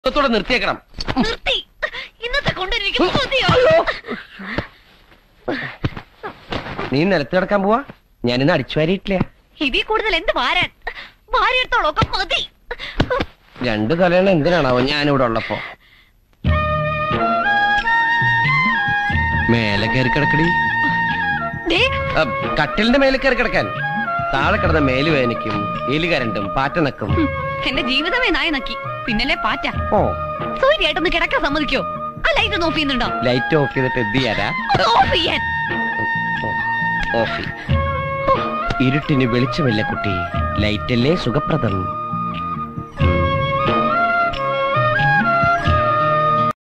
ത്തോടെ നിർത്തിയേക്കണം നിർത്തി ഇന്നത്തെ കൊണ്ട് എനിക്ക് മതിയോ നീ നിലത്ത് കിടക്കാൻ പോവാ ഞാനിന്ന് അടിച്ചു വാരിയിട്ടില്ല ഇതിൽ കൂടുതൽ എന്ത് വാരാൻ വാരിയെടുത്തോളൊക്കെ മതി രണ്ടു തലയാണ് എന്തിനാണാവോ ഞാനിവിടെ ഉള്ളപ്പോ മേലെ കയറി കിടക്കടി ദേ, അ, കട്ടിലിന്റെ മേലെ കയറി കിടക്കാൻ താഴെ കിടന്ന മേല് വേദനിക്കും എലി കരണ്ടും പാറ്റ നക്കും ഹും, എന്റെ ജീവിതമേ നായ നക്കി പിന്നല്ലേ പാറ്റ ഓ സൂര്യായിട്ടൊന്ന് കിടക്കാൻ സമ്മതിക്കോ ആ ലൈറ്റ് ഒന്ന് ഓഫ് ചെയ്യുന്നുണ്ടോ ലൈറ്റ് ഓഫ് ചെയ്തിട്ട് എന്ത് ചെയ്യാനാ ഒന്ന് ഓഫ് ചെയ്യാൻ ഓഫ് ചെയ്യ്. ഇരുട്ടിന് വെളിച്ചമില്ല കുട്ടി ലൈറ്റല്ലേ സുഖപ്രദം